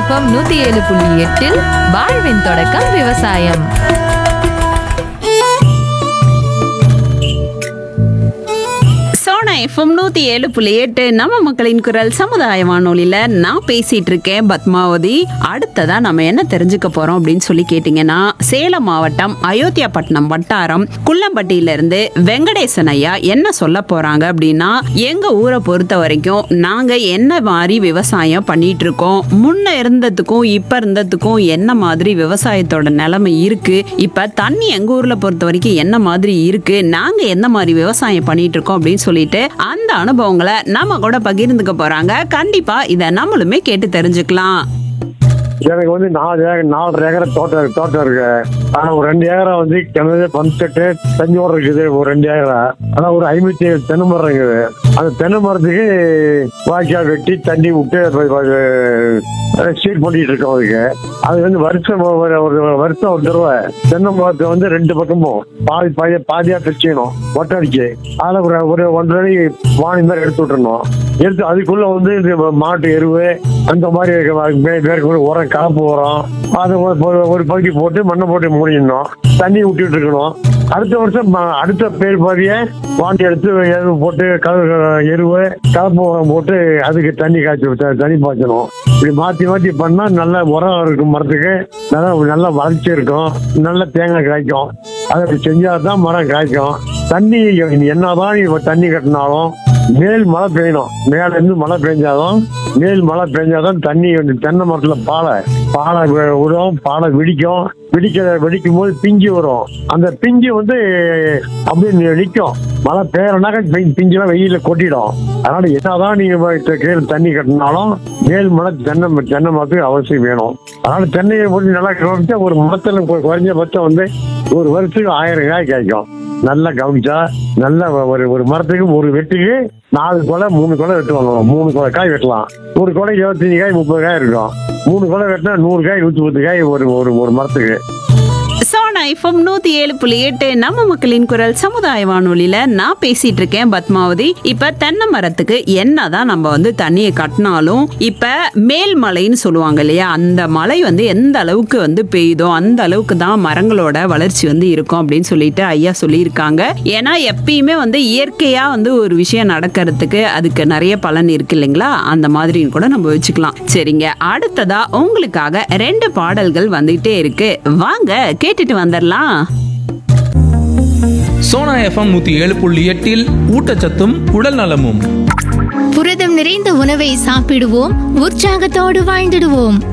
FM நூத்தி ஏழு புள்ளி எட்டில் வாழ்வின் தொடக்கம் விவசாயம் சோனா எஃப்எம் நூத்தி ஏழு புள்ளி எட்டு நம்ம மக்களின் குரல் சமுதாய வானொலியில நான் பேசிட்டு இருக்கேன் பத்மாவதி அடுத்ததா நம்ம என்ன தெரிஞ்சுக்க போறோம் அப்படின்னு சொல்லி கேட்டீங்கன்னா சேலம் மாவட்டம் அயோத்தியாபட்டினம் வட்டாரம் குள்ளம்பட்டியில இருந்து வெங்கடேசன் ஐயா என்ன சொல்ல போறாங்க அப்படின்னா எங்க ஊரை பொறுத்த வரைக்கும் நாங்க என்ன மாதிரி விவசாயம் பண்ணிட்டு இருக்கோம் முன்ன இருந்ததுக்கும் இப்ப இருந்ததுக்கும் என்ன மாதிரி விவசாயத்தோட நிலைமை இருக்கு இப்ப தண்ணி எங்க ஊர்ல பொறுத்த வரைக்கும் என்ன மாதிரி இருக்கு நாங்க என்ன மாதிரி விவசாயம் பண்ணிட்டு இருக்கோம் அப்படின்னு சொல்லிட்டு அந்த அனுபவங்களை நம்ம கூட பகிர்ந்துக்க போறாங்க கண்டிப்பா இத நம்மளுமே கேட்டு தெரிஞ்சுக்கலாம் எனக்கு வந்து நாலு ஏக்கர் நாலரை ஏக்கரை தோட்டம் இருக்கு தோட்டம் இருக்கு ஆனா ஒரு ரெண்டு ஏக்கரா வந்து கிணறு பம்ப் செட்டு தஞ்சோரம் இருக்குது ஒரு ரெண்டு ஏக்கரா ஆனா ஒரு ஐம்பத்தி ஏழு தென்னை மரம் இருக்குது அந்த தென்னை மரத்துக்கு வாய்க்கால் வெட்டி தண்ணி விட்டு சீட் பண்ணிட்டு இருக்கோம் அதுக்கு அது வந்து வருஷம் ஒரு ஒரு வருஷம் ஒரு தடவை தென்னை மரத்தை வந்து ரெண்டு பக்கமும் பாதி பாதி பாதியா பிரிச்சுக்கணும் ஒட்டடிக்கு அதில் ஒரு ஒரு ஒன்றரை வாணி மாதிரி எடுத்து விட்டுறணும் எடுத்து அதுக்குள்ள வந்து இந்த மாட்டு எருவு அந்த மாதிரி இருக்க மே- மேற்கொண்டு உரம் கலப்பு உரம் அதை ஒரு- ஒரு- ஒரு பகுதி போட்டு மண்ணை போட்டு மூடிடணும் தண்ணி விட்டுட்டு இருக்கணும் அடுத்த வருஷம் ம- அடுத்த பேர் பாதிய வாண்டி எடுத்து எருவு போட்டு கல எருவு கலப்பு உரம் போட்டு அதுக்கு தண்ணி காய்ச்சி த- தண்ணி பாய்ச்சணும் இப்படி மாற்றி மாற்றி பண்ணால் நல்ல உரம் இருக்கும் மரத்துக்கு நல்லா நல்ல வளர்ச்சி இருக்கும் நல்ல தேங்காய் காய்க்கும் அதை அப்படி செஞ்சால் தான் மரம் காய்க்கும் தண்ணி என்னதான் நீ தண்ணி கட்டினாலும் மேல் மழை பெய்யணும் மேல இருந்து மழை பெஞ்சாதான் மேல் மழை பெஞ்சாதான் தண்ணி வந்து தென்னை மரத்துல பாலை பாலை வி- விடும் பாலை வெடிக்கும் வெடிக்கிற வெடிக்கும் போது பிஞ்சு வரும் அந்த பிஞ்சு வந்து அப்படியே நி- நிக்கும் மழை பெய்யறனாக்க பி- பிஞ்செல்லாம் வெயில கொட்டிடும் அதனால என்னதான் நீங்க வ- த- கீழே தண்ணி கட்டினாலும் மேல் மழை தென்னை ம- தென்னை மரத்துக்கு அவசியம் வேணும் அதனால தென்னையை போட்டு நல்லா கவனிச்சா ஒரு மரத்துல கொ- குறைஞ்சபட்சம் வந்து ஒரு வருஷத்துக்கு ஆயிரம் காய் காய்க்கும் நல்லா கவனிச்சா நல்ல ஒரு ஒரு மரத்துக்கு ஒரு வெட்டுக்கு நாலு கொலை மூணு கொலை வெட்டுவாங்க மூணு கொலை காய் வெட்டலாம் ஒரு கொலை இருபத்தஞ்சு காய் முப்பது காய் இருக்கும் மூணு கொலை வெட்டினா நூறு காய் நூற்றி பத்து காய் ஒரு ஒரு ஒரு மரத்துக்கு சோனா எஃப்எம் நூத்தி ஏழு புள்ளி எட்டு நம்ம மக்களின் குரல் சமுதாய வானொலியில நான் பேசிட்டு இருக்கேன் பத்மாவதி இப்ப தென்னை மரத்துக்கு என்னதான் நம்ம வந்து தண்ணியை கட்டினாலும் இப்ப மேல் மலைன்னு சொல்லுவாங்க இல்லையா அந்த மழை வந்து எந்த அளவுக்கு வந்து பெய்யுதோ அந்த அளவுக்கு தான் மரங்களோட வளர்ச்சி வந்து இருக்கும் அப்படின்னு சொல்லிட்டு ஐயா சொல்லியிருக்காங்க ஏன்னா எப்பயுமே வந்து இயற்கையா வந்து ஒரு விஷயம் நடக்கிறதுக்கு அதுக்கு நிறைய பலன் இருக்கு இல்லைங்களா அந்த மாதிரின்னு கூட நம்ம வச்சுக்கலாம் சரிங்க அடுத்ததா உங்களுக்காக ரெண்டு பாடல்கள் வந்துகிட்டே இருக்கு வாங்க கேட்டுட்டு வந்துடலாம் சோனா எஃப்எம் நூத்தி ஏழு புள்ளி எட்டில் ஊட்டச்சத்தும் உடல் நலமும் புரதம் நிறைந்த உணவை சாப்பிடுவோம் உற்சாகத்தோடு வாழ்ந்திடுவோம்